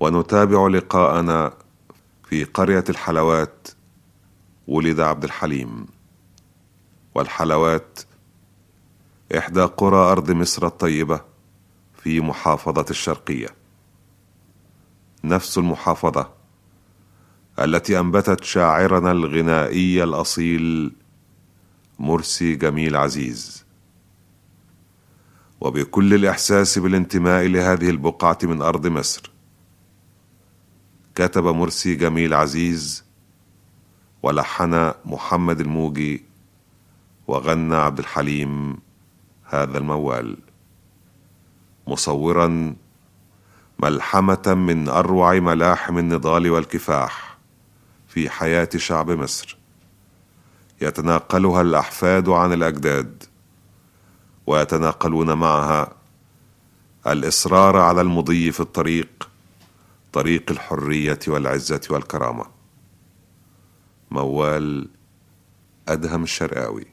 ونتابع لقاءنا في قرية الحلوات ولد عبد الحليم والحلوات إحدى قرى أرض مصر الطيبة في محافظة الشرقية نفس المحافظة التي أنبتت شاعرنا الغنائي الأصيل مرسي جميل عزيز وبكل الإحساس بالانتماء لهذه البقعة من أرض مصر كتب مرسي جميل عزيز ولحن محمد الموجي وغنى عبد الحليم هذا الموال مصورا ملحمه من اروع ملاحم النضال والكفاح في حياه شعب مصر يتناقلها الاحفاد عن الاجداد ويتناقلون معها الاصرار على المضي في الطريق طريق الحريه والعزه والكرامه موال ادهم الشرقاوي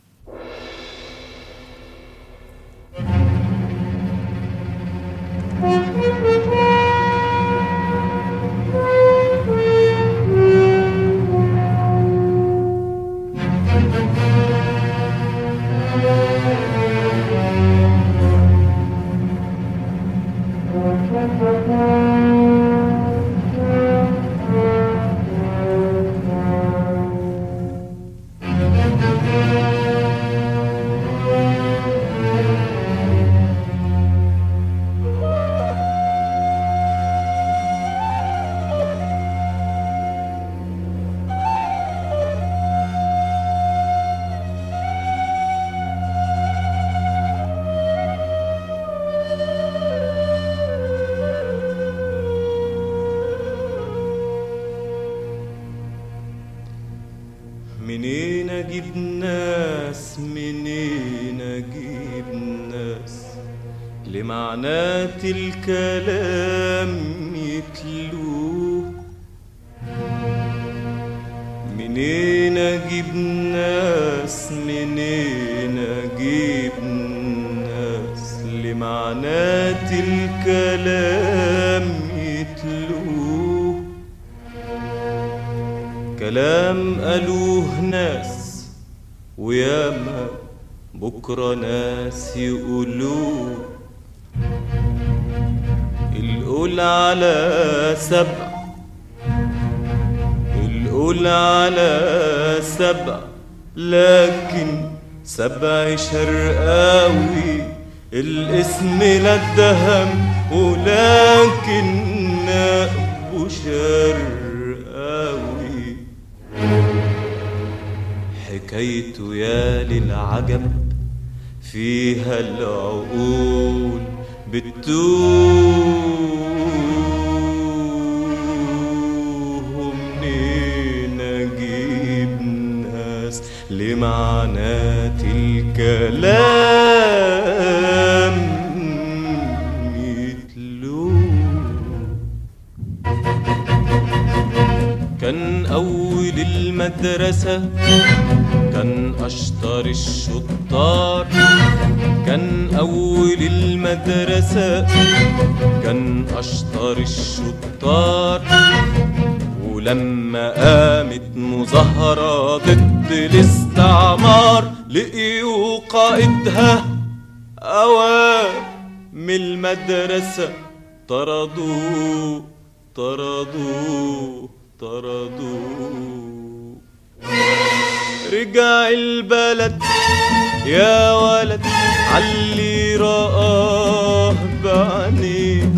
منين اجيب ناس منين اجيب ناس لمعنات الكلام يتلوه منين اجيب ناس منين اجيب ناس لمعنات الكلام يتلوه كلام قالوه ناس وياما بكرة ناس يقولوه القول على سبع القول على سبع لكن سبع شرقاوي الاسم لا اتهم ولكن نقبه شرقاوي حكايته يا للعجب فيها العقول بتوه منين اجيب ناس لمعنات الكلام يتلوه كان أول المدرسة كان أشطر الشطار كان أول المدرسة كان أشطر الشطار ولما قامت مظاهرة ضد الاستعمار لقيوا قائدها أوام من المدرسة طردوه طردوه طردوه رجع البلد يا ولد علي رآه بعينيه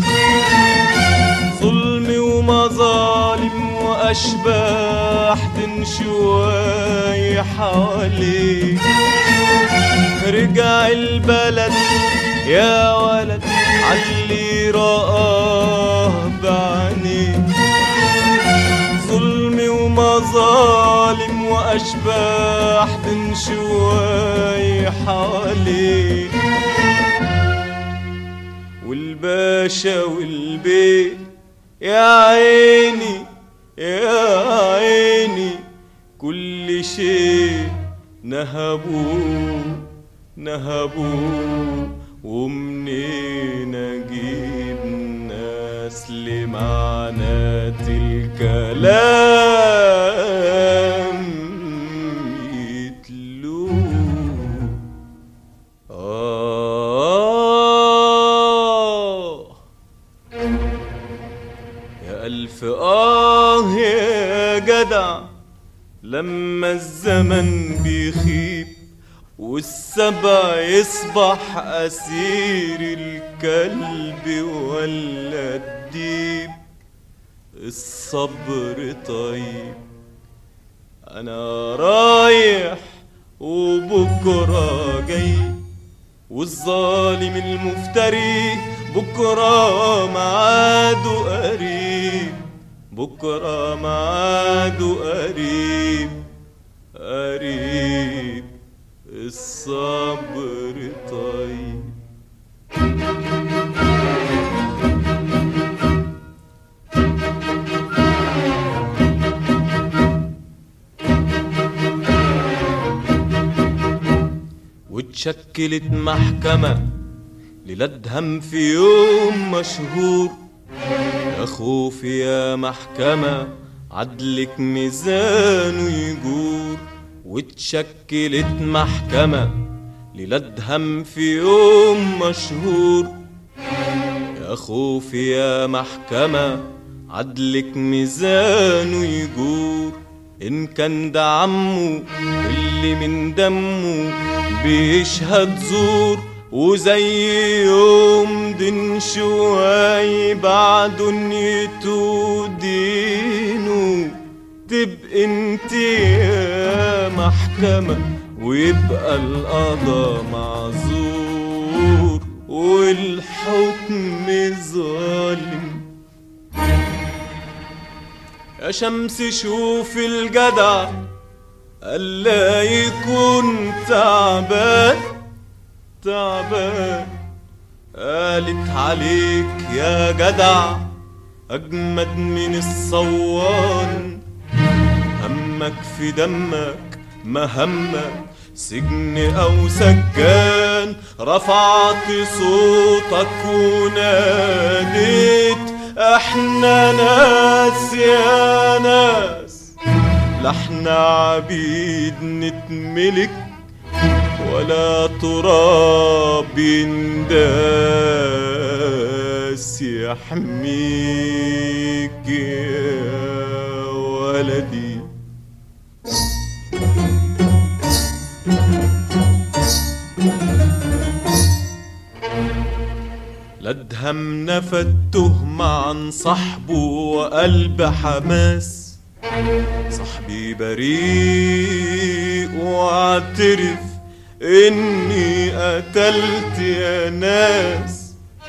ظلم ومظالم وأشباح تنشواي حواليه رجع البلد يا ولد علي رآه بعينيه ظلم ومظالم وأشباح تنشواي حواليه والباشا والبيت يا عيني يا عيني كل شيء نهبوه نهبوه ومنين اجيب ناس ليه معنات الكلام يتلوه آه يا ألف آه يا جدع لما الزمن بيخيب والسبع يصبح أسير الكلب ولا الديب الصبر طيب أنا رايح وبكرة جاي والظالم المفتري بكرة معاده قريب بكرة معاده قريب قريب الصبر طيب واتشكلت محكمة للادهم في يوم مشهور يا خوفي يا محكمة عدلك ميزانه يجور واتشكلت محكمة للادهم في يوم مشهور يا خوفي يا محكمة عدلك ميزانه يجور إن كان ده عمه اللي من دمه بيشهد زور وزي يوم دين شوي بعد نيته دينه تبقى انت يا محكمة ويبقى القضا معذور والحكم ظالم يا شمس شوف الجدع ألا يكون تعبان تعبان قالت عليك يا جدع أجمد من الصوان همك في دمك ما همك سجن أو سجان رفعت صوتك وناديت احنا ناس يا ناس لا احنا عبيد نتملك ولا تراب ينداس يحميك يا ولدي لادهم نفى التهمة عن صاحبه وقلب حماس صاحبي بريء واعترف اني قتلت يا ناس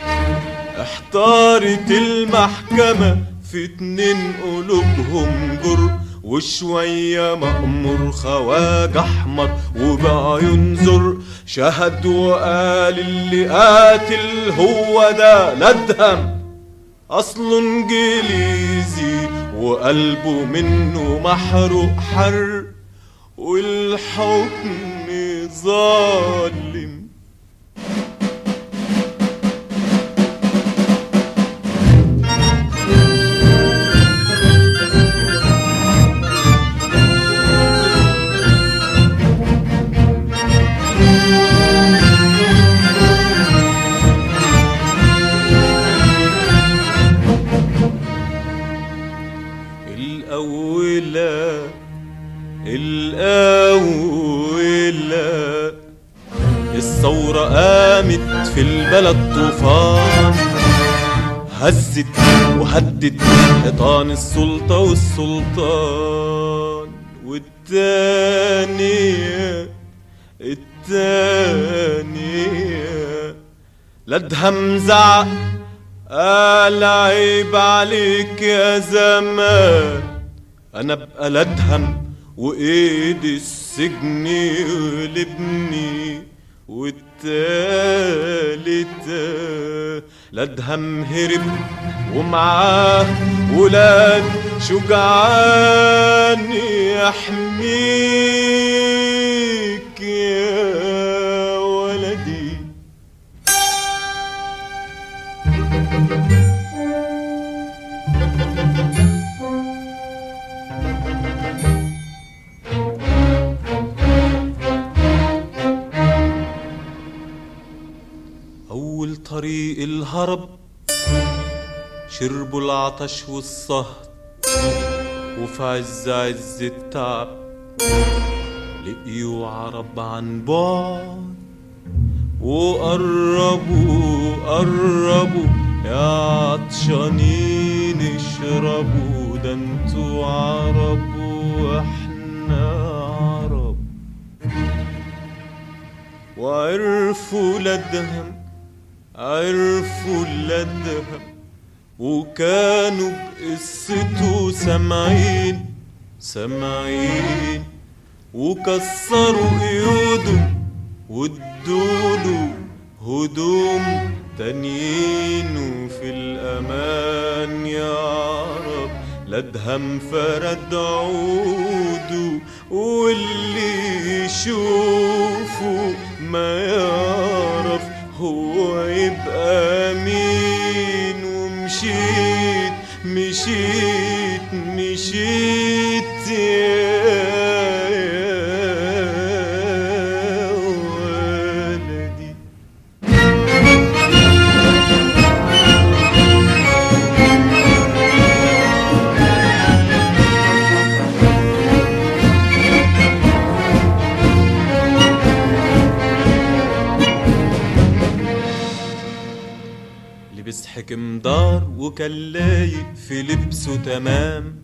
احتارت المحكمة في اتنين قلوبهم جر وشوية مأمور خواج أحمر وبقى ينظر شهد وقال اللي قاتل هو ده لدهم أصله إنجليزي وقلبه منه محروق حر والحكم ظالم الأولى الأولى الثورة قامت في البلد طوفان هزت وهدت حيطان السلطة والسلطان والتانية التانية لدهم زعق قال عيب عليك يا زمان انا ابقى لدهم وايد السجن يغلبني والتالتة لدهم هرب ومعاه ولاد شجعان يحميك يا ولدي هرب شربوا العطش والصهد وفي عز عز التعب لقيوا عرب عن بعد وقربوا قربوا يا عطشانين اشربوا ده انتوا عرب واحنا عرب وعرفوا لدهم عرفوا لدهم وكانوا بقصته سامعين سامعين وكسروا قيوده وادوله هدوم تانيين وفي الأمان يا رب لدهم فرد عوده واللي يشوفه ما يعرف هو يبقى مين ومشيت مشيت مشيت يا ولدي لبس حكم دار وكان لايق في لبسه تمام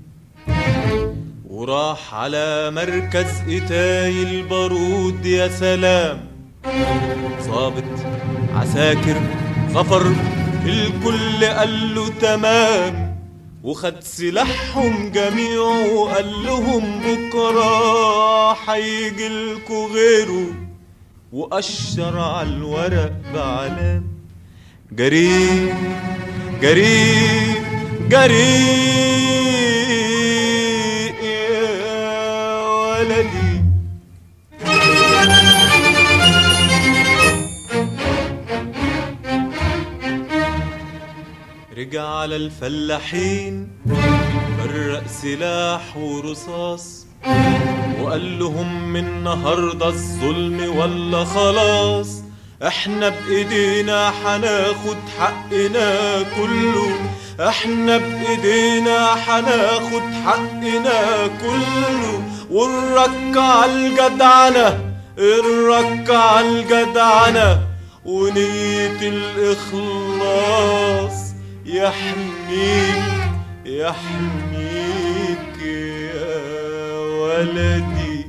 وراح على مركز إتاي البارود يا سلام ظابط عساكر غفر الكل قال له تمام وخد سلاحهم جميعه وقال لهم بكرة هيجيلكوا غيره وأشر على الورق بعلام جري جري جري يا ولدي رجع على الفلاحين فرق سلاح ورصاص وقال لهم من النهارده الظلم ولا خلاص احنا بايدينا حناخد حقنا كله احنا بايدينا حناخد حقنا كله ونركع الجدعنة نركع الجدعنة ونية الإخلاص يحميك يحميك يا ولدي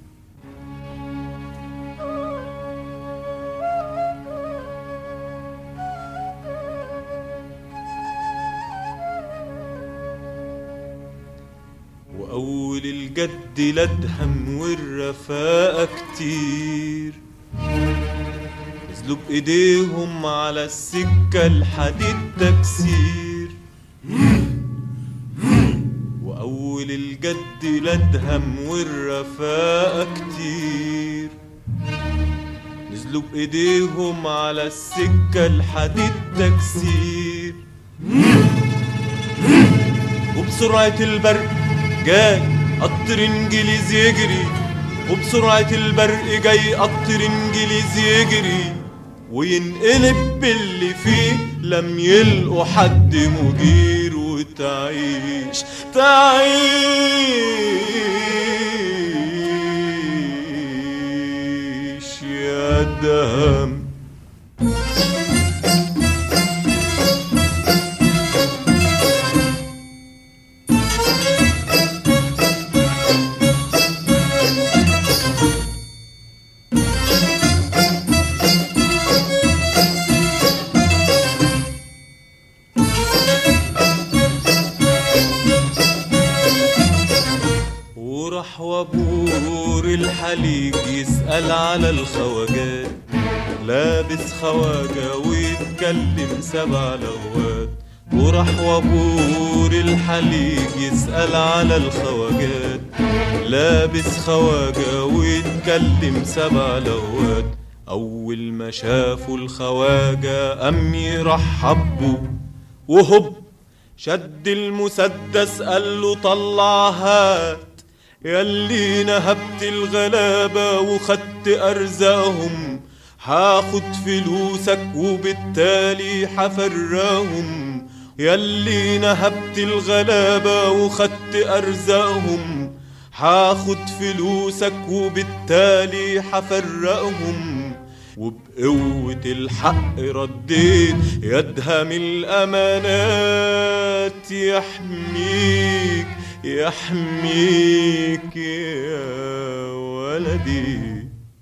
وأول الجد لدهم والرفاقة كتير نزلوا بإيديهم على السكة الحديد تكسير وأول الجد لدهم والرفاقة كتير نزلوا بإيديهم على السكة الحديد تكسير وبسرعة البرق جاي قطر انجليزي يجري وبسرعة البرق جاي قطر انجليزي يجري وينقلب باللي فيه لم يلقوا حد مجير وتعيش تعيش يا دهم وراح وابور الحليق يسأل على الخواجات لابس خواجة ويتكلم سبع لغات وراح وابور الحليق يسأل على الخواجات لابس خواجة ويتكلم سبع لغات أول ما شافوا الخواجة أم يرحبوا وهب شد المسدس قال له طلع هات ياللي نهبت الغلابة وخدت أرزاقهم هاخد فلوسك وبالتالي حفرقهم يلي نهبت الغلابة وخدت أرزاقهم هاخد فلوسك وبالتالي حفرقهم وبقوة الحق رديت يدهم الأمانات يحميك يحميك يا ولدي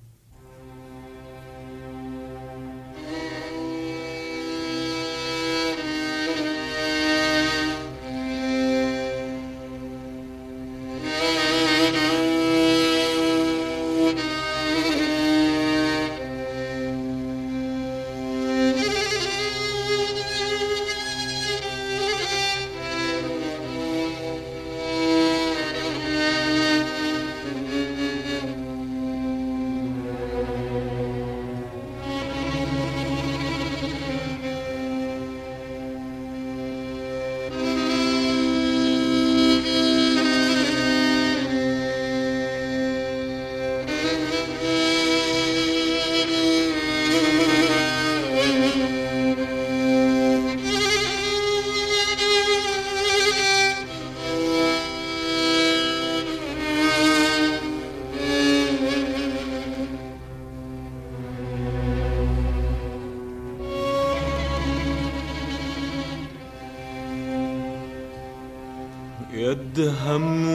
يدهم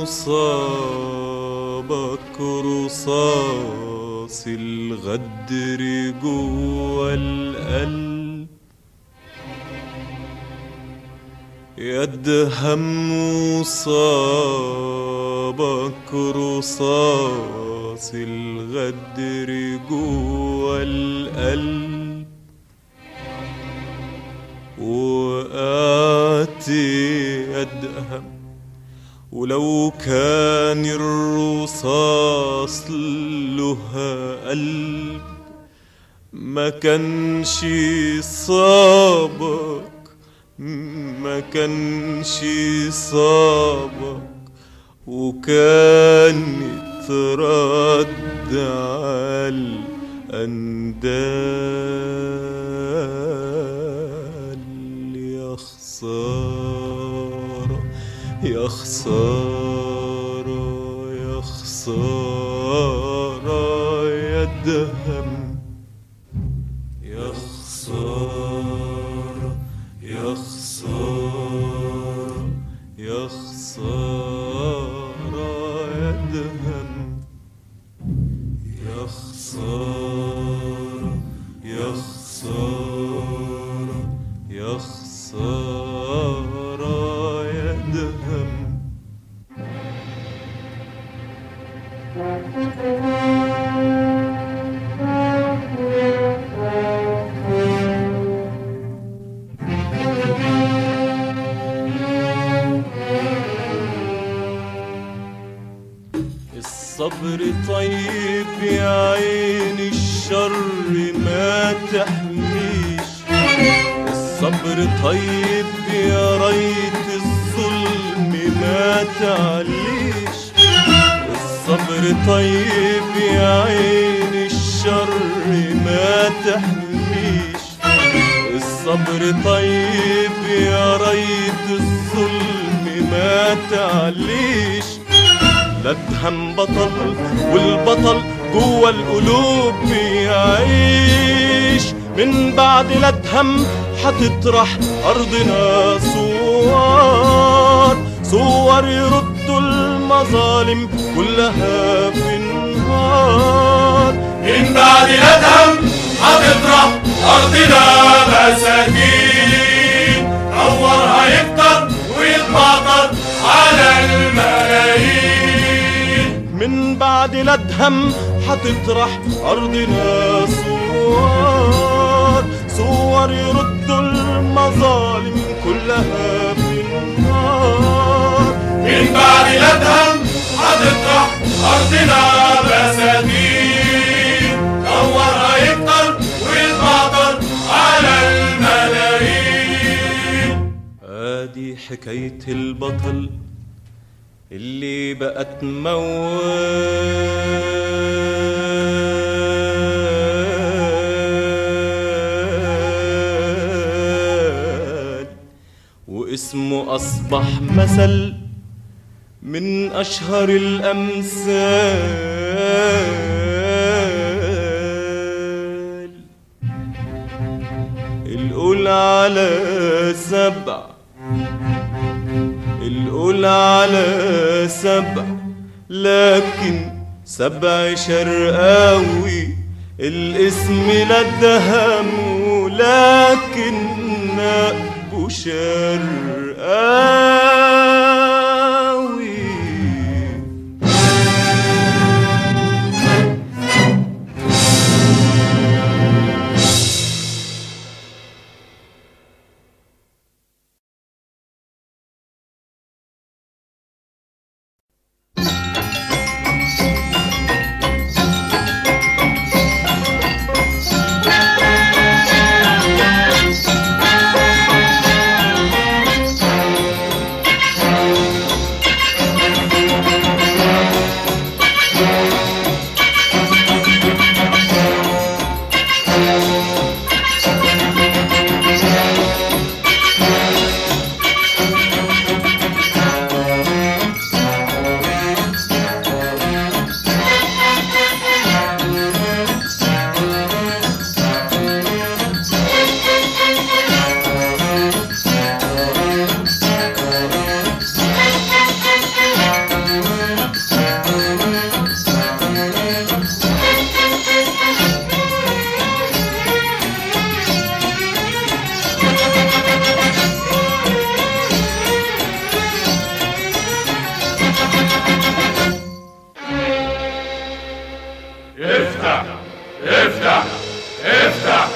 صابك رصاص الغدر جوا القلب يدهم صابك رصاص الغدر جوا القلب وقعت أدهم ولو كان الرصاص لها قلب ما كانش صابك ما كانش صابك وكانت رد على الأندال يا خسارة يا خسارة يا خسارة يا دهم يا خسارة يا خسارة يا خسارة يا دهم يا خسارة يا خسارة يا خسارة يا دهم الصبر طيب يا عين الشر ما تحميش الصبر طيب يا ريت الظلم ما تعليش الصبر طيب يا عين الشر ما تحميش الصبر طيب يا ريت الظلم ما تعليش الادهم بطل والبطل جوه القلوب بيعيش من بعد الادهم حتطرح ارضنا صور صور يردوا المظالم كلها في النهار من بعد الادهم هتطرح ارضنا مساكين نورها يكتر ويتمطر على الملايين من بعد الادهم حتطرح ارضنا صور صور يردوا المظالم كلها في النار من بعد الادهم هتطرح ارضنا مساكين نورها يكتر ويتمطر على الملايين ادي حكاية البطل اللي بقت موال واسمه أصبح مثل من أشهر الأمثال القول على سبع القول على سبع لكن سبع شرقاوي الاسم لا ادهم لكن نقبه شرقاوي افتح افتح افتح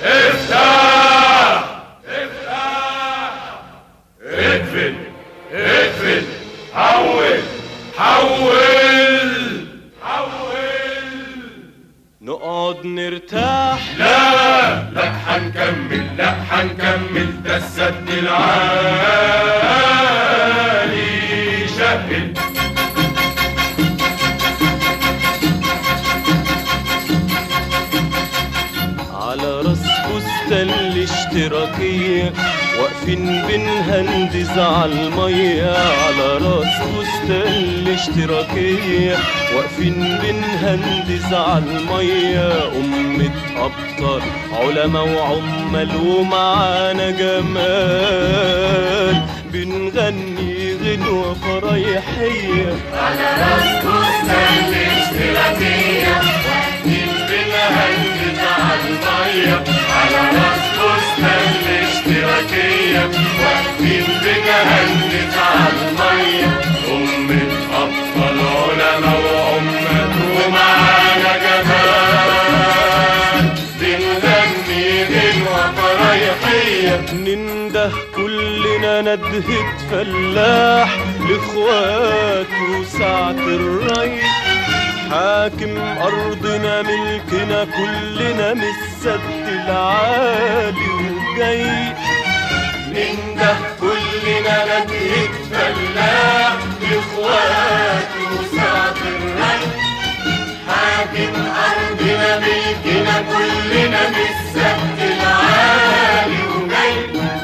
افتح افتح اقفل اقفل حول حول حول نقعد نرتاح لا لا حنكمل لا حنكمل ده السد العالي شهد على راس فستان الاشتراكية واقفين بنهندز على المية على راس فستان الاشتراكية واقفين بنهندز على المية أمة أبطال علماء وعمال ومعانا جمال بنغني غنوة فرايحية على راس فستان الاشتراكية واقفين بنهندز على المية على راس فستان الاشتراكية واقفين بنهندز على المية أمة أبطال علماء وأمة ومعانا جمال بنغني غنوة فرايحية ننده كلنا ندهة فلاح لاخواته ساعة الري حاكم أرضنا ملكنا كلنا من السد العالي وجاي ننده كلنا ندهة فلاح لاخواته ساعة الري حاكم أرضنا ملكنا كلنا من السبت العالي وجاي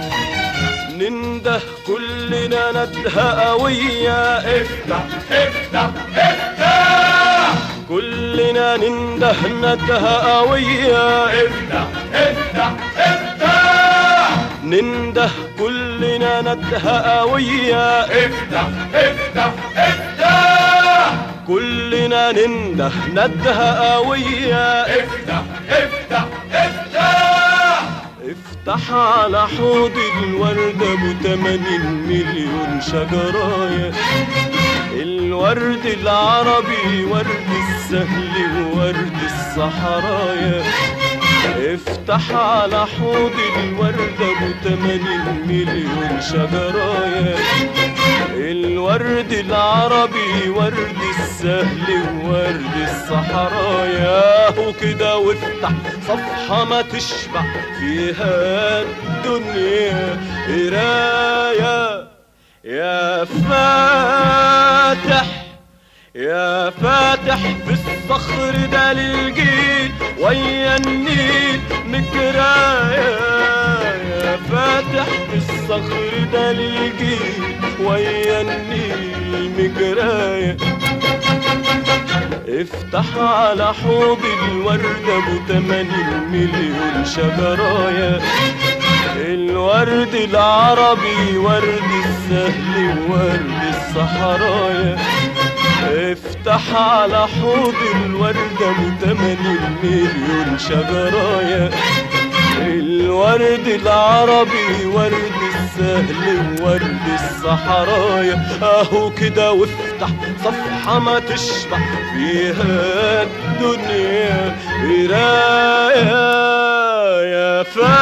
ننده كلنا ندهة قوية افتح افتح افتح كلنا ننده ندهة قوية افتح افتح افتح ننده كلنا ندهة قوية افتح افتح افتح كلنا ننده ندهة قوية افتح افتح افتح افتح على حوض الورد ابو 80 مليون شجراية الورد العربي ورد السهل وورد الصحرايا افتح على حوض الورد ابو 80 مليون شجرايا الورد العربي ورد السهل وورد الصحرايا وكده وافتح صفحة ما تشبع فيها الدنيا قراية يا فاتح يا فاتح في الصخر ده للجيل ويا النيل مكراية يا فاتح في الصخر ده للجيل ويا النيل مكراية افتح على حوض الوردة بتمانين مليون شجراية الورد العربي ورد السهل وورد الصحرايا افتح على حوض الوردة بتمانين مليون شجرايا الورد العربي ورد السهل وورد الصحرايا اهو كده وافتح صفحة ما تشبع فيها الدنيا قراية يا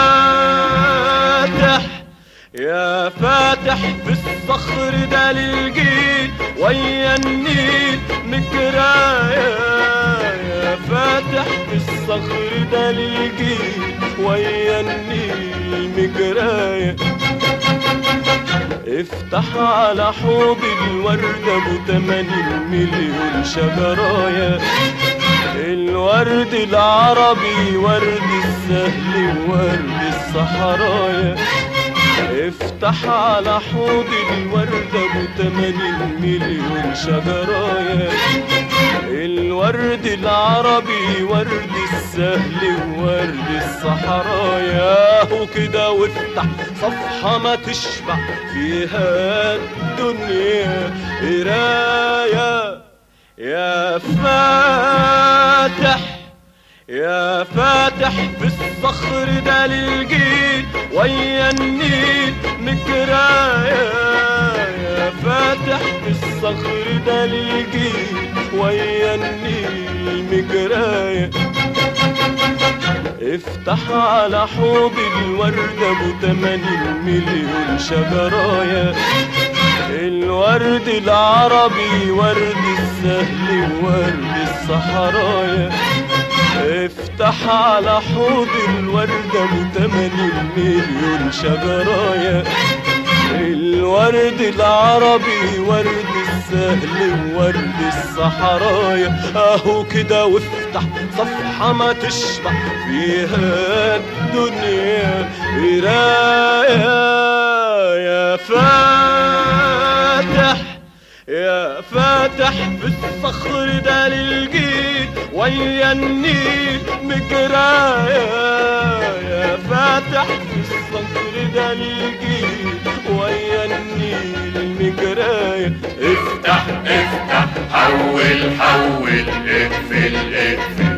فاتح يا فاتح في الصخر ده للجيل ويا النيل مكراية يا فاتح في الصخر ده للجيل ويا النيل مكراية افتح على حوض الوردة بتمانين مليون شجرايا الورد العربي ورد السهل وورد الصحرايا افتح على حوض الوردة بتمانين مليون شجرايا الورد العربي ورد السهل وورد الصحرايا وكده وافتح صفحة ما تشبع فيها الدنيا قراية يا فاتح يا فاتح في الصخر ده للجيل ويا النيل مكراية يا فاتح في الصخر ده للجيل ويا النيل مكراية افتح على حوض الوردة بتمانين مليون شجرايا الورد العربي ورد السهل وورد الصحرايا افتح على حوض الوردة بتمانين مليون شجرايا الورد العربي ورد السهل وورد الصحرايا اهو كده وافتح صفحة ما تشبع فيها الدنيا قراية يا فاتح يا فاتح في الصخر ده للجيل ويا النيل مجرايا يا فاتح في الصخر ده للجيل ويا النيل مجرايا افتح افتح حول حول اقفل اقفل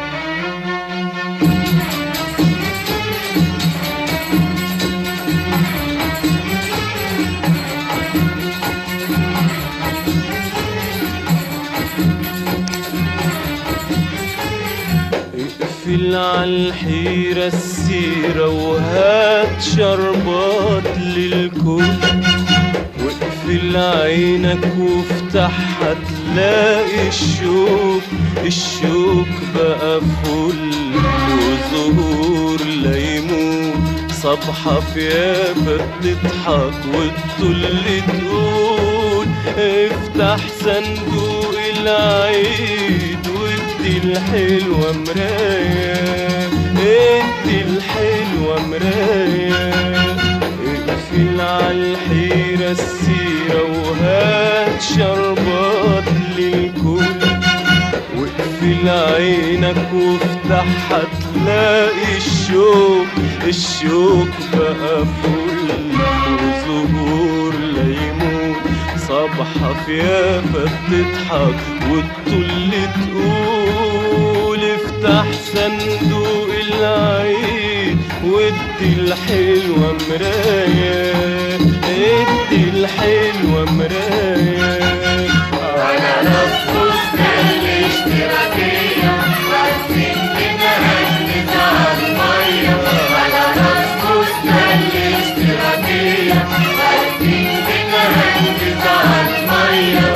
اقفل عالحيرة السيرة وهات شربات للكل واقفل عينك وافتحها تلاقي الشوك الشوك بقى فل وزهور ليمون صبحة في يافا بتضحك وتطل تقول افتح صندوق العيد وادي الحلوة مراية ادي الحلوة مراية اقفل عالحيرة السيرة وهات شربات للكل واقفل عينك وافتحها تلاقي الشوق الشوق بقى فل وزهور ليمون صبحة في يافا بتضحك وتطل تقول افتح صندوق العيد وادي الحلوة مراية ادي الحلوة مراية على راس فستان الاشتراكية واقفين بنهنج على المية على راس فستان الاشتراكية واقفين بنهنج على المية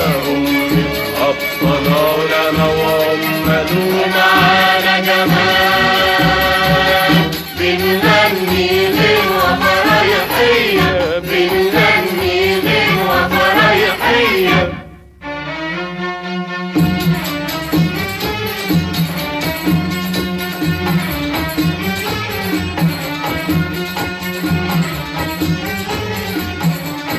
أبطال لنا وعملوا معانا جمال بنغني غنوة فرايحية بنغني غنوة فرايحية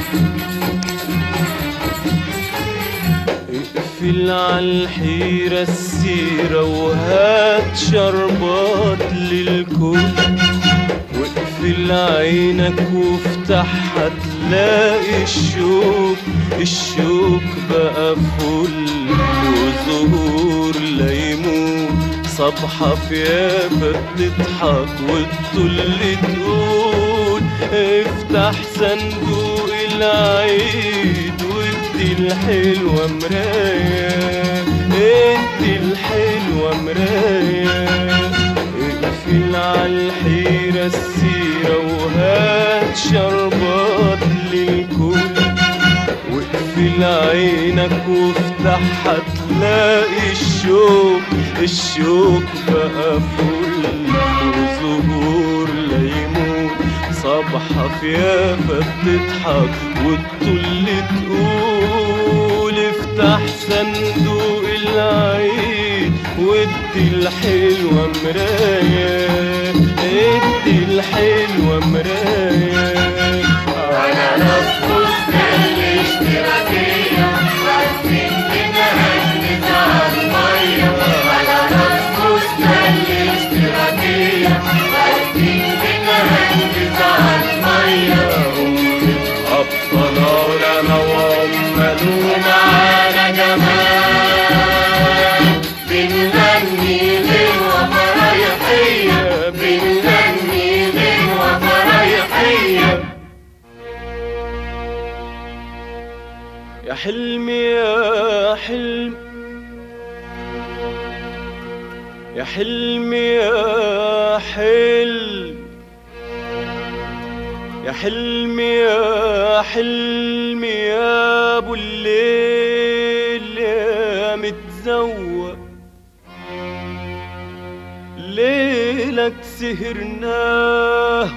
اقفل عالحيرة السيرة وهات شربات للكل واقفل عينك وافتحها تلاقي الشوك الشوك بقى فل وزهور ليمون صبحة في يافا بتضحك وتطل تقول افتح صندوق العيد وادي الحلوة مراية ادي الحلوة مراية اقفل عالحيرة السيرة وهات شربات للكل واقفل عينك وافتحها تلاقي الشوق الشوق بقى فل وزهور ليمون صبحة في يافا بتضحك وتطل تقول افتح صندوق العيد وادي الحلوة مراية ادي الحلوة مراية على راس فستان الاشتراكية واقفين بنهنج على المية على راس فستان الاشتراكية واقفين بنهنج على المية أبطال لنا وعملوا معانا جمال بنغني غنوة فريحية بنغني غنوة فريحية يا حلمي يا حلم يا حلمي يا حلم يا حلمي يا حلمي يا ابو الليل يا متزوق ليلك سهرناه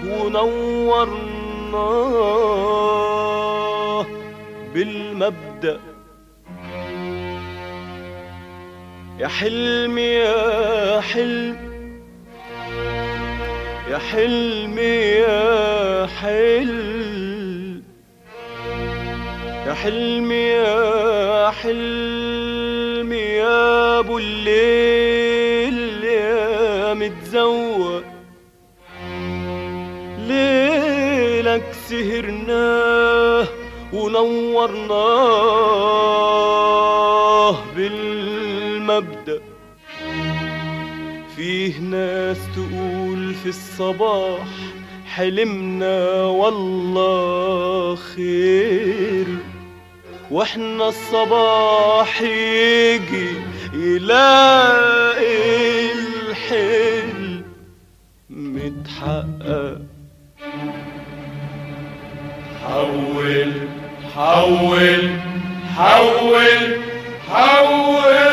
ونورناه بالمبدأ يا حلمي يا حلم يا حلمي يا حلم يا حلمي يا حلمي يا ابو الليل يا متزوق ليلك سهرناه ونورناه بالمبدأ فيه ناس تقول في الصباح حلمنا والله خير واحنا الصباح يجي يلاقي الحلم متحقق حول حول حول حول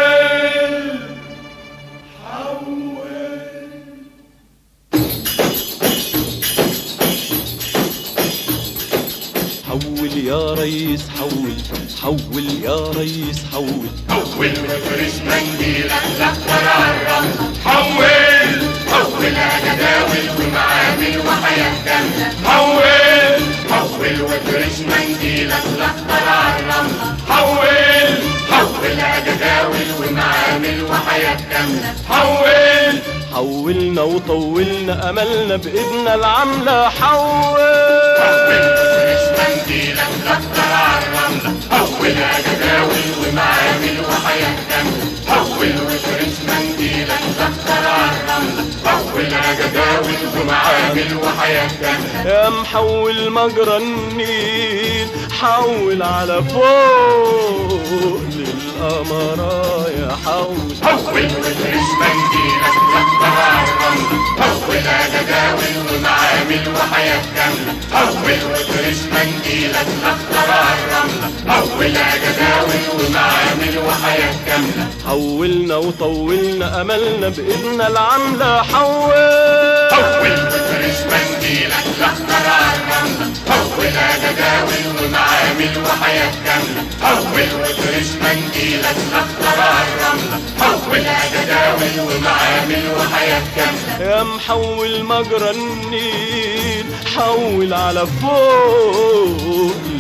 حول يا ريس حول حول يا ريس حول حول وفرش منديلك لفر عالرمل حول حول جداول ومعامل وحياة كاملة حول حول وفرش منديلك لفر عالرمل حول حول جداول ومعامل وحياة كاملة حول حولنا وطولنا املنا بايدنا العامله حول حول وفرش منديلك لفر عالرملة حول جداول ومعامل وحياة كاملة حول وفرش منديلك لفر عالرملة حول جداول ومعامل وحياة كاملة يا محول مجرى النيل حول على فوق للقمرة يا حول حول وفرش منديلك لفر عالرملة حول جداول ومعامل وحياة كاملة حول وفرش منديلك لفر عالرملة حول جداول ومعامل وحياة كاملة حولنا وطولنا املنا بايدنا العامله حول حول وفرش منديلك لفر عالرملة حول جداول ومعامل وحياة كاملة حول وفرش منديلك لفر عالرملة حول جداول ومعامل وحياة كاملة يا محول مجرى النيل حول على فوق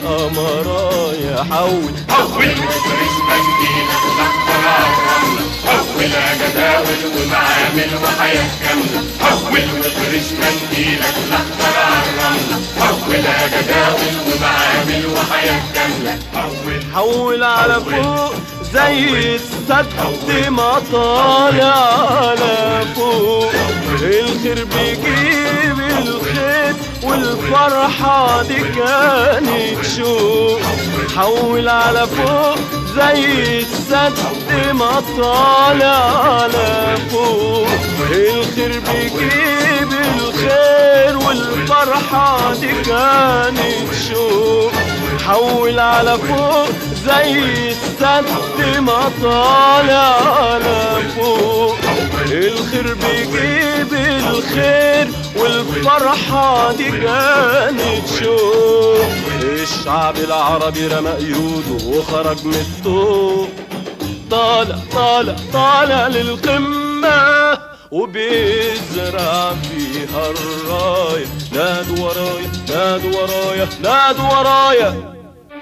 للقمرايا حول حول وفرش منديلك الاخضر على الرملة حول جداول ومعامل وحياة كاملة حول وفرش منديلك الاخضر على الرملة حول جداول ومعامل وحياة كاملة حول حول على فوق زي السد ما طالع على فوق الخير بيجيب الخير والفرحة دي كانت شوق حول على فوق زي السد ما طالع على فوق الخير بيجيب الخير والفرحة دي كانت شوق حول على فوق زي السد ما طالع على فوق الخير بيجيب الخير والفرحة دي كانت شوق الشعب العربي رمى قيوده وخرج من الطوق طالع طالع طالع للقمة وبيزرع فيها الراية نادوا ورايا نادوا ورايا نادوا ورايا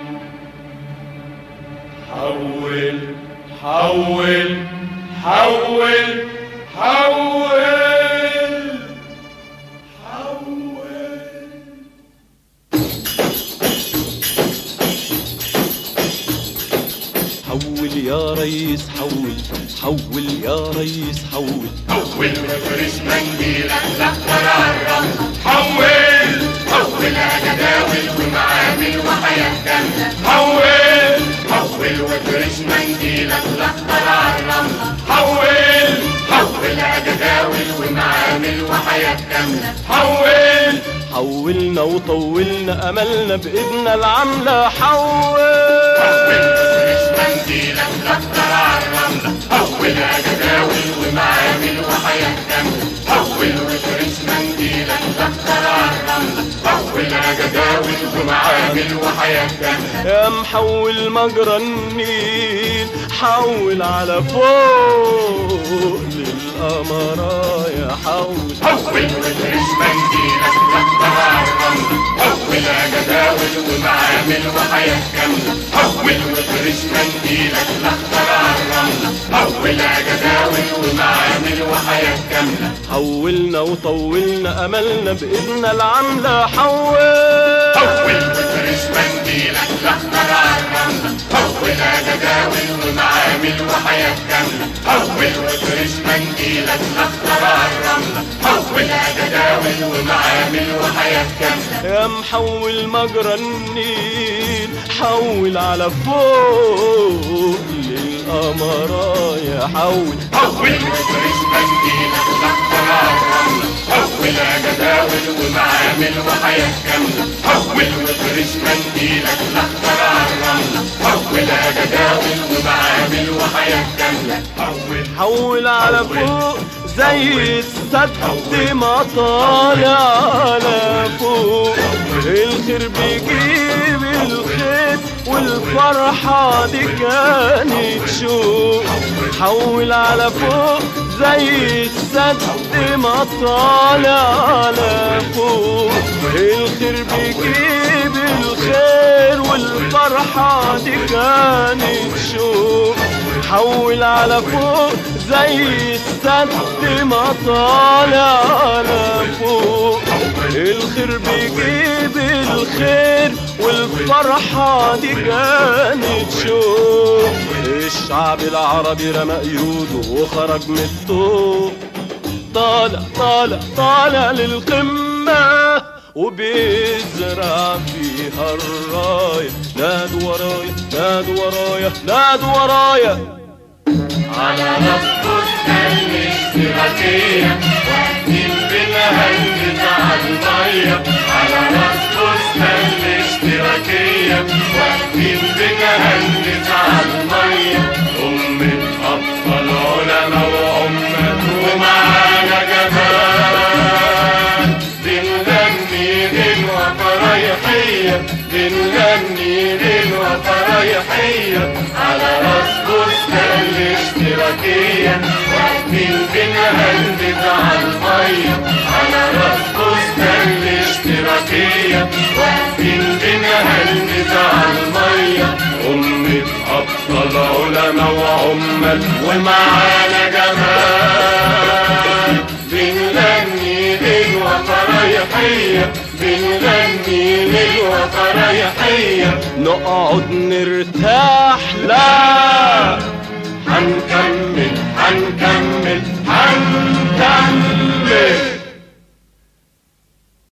حول حول حول حول حول يا ريس حول حول يا ريس حول حول وفرش منديلك الاخضر على الرملة حول حول جداول ومعامل وحياة كاملة حول حول وفرش منديلك الاخضر على الرملة حول حول جداول ومعامل وحياة كاملة حول حولنا وطولنا املنا بايدنا العاملة حول حول وفرش منديلك الاخضر على الرملة حول جداول ومعامل وحياة كاملة حول وفرش منديلك الاخضر على الرملة حول جداول ومعامل وحياة كاملة يا محول مجرى النيل حول على فوق للقمرايا حول حول وفرش منديلك الاخضر على الرملة حول جداول ومعامل وحياة كاملة حول وفرش منديلك الاخضر على الرملة حول جداول ومعامل وحياة كاملة حولنا وطولنا املنا بايدنا العاملة حول حول وفرش منديلك الاخضر على الرملة حول جداول ومعامل وحياة كاملة حول وفرش منديلك الاخضر على الرملة حول جداول ومعامل وحياة كاملة يا محول مجرى النيل حول على فوق للقمرايا حول حول وفرش منديلك الاخضر على الرملة حول جداول ومعامل وحياة كاملة حول وفرش منديلك الاخضر على الرملة حول جداول ومعامل وحياة كاملة حول حول على فوق زي السد ما طالع على فوق الخير بيجيب الخير والفرحة دي كانت شوق حول على فوق زي السد ما طالع على فوق الخير بيجيب الخير والفرحة دي كانت شوق حول على فوق زي السد ما طالع على فوق الخير بيجيب الخير والفرحة دي كانت شوق الشعب العربي رمى قيوده وخرج من الطوق طالع طالع طالع للقمة وبيزرع فيها الراية نادوا ورايا نادوا ورايا نادوا ورايا على راس بستان الاشتراكية واقفين بنهنج على المية على راس بستان الاشتراكية واقفين بنهنج على المية أمة أبطال علماء وأمة ومعانا جمال بنغني غنوة فرايحية بنغني غنوة فرايحية على راس بستان الاشتراكية واقفين بنهندد على المية على راس بستان الاشتراكية واقفين بنهندد ياما وعمال ومعانا جمال بنغني للوطرايحية بنغني للوطرايحية نقعد نرتاح لا هنكمل هنكمل هنكمل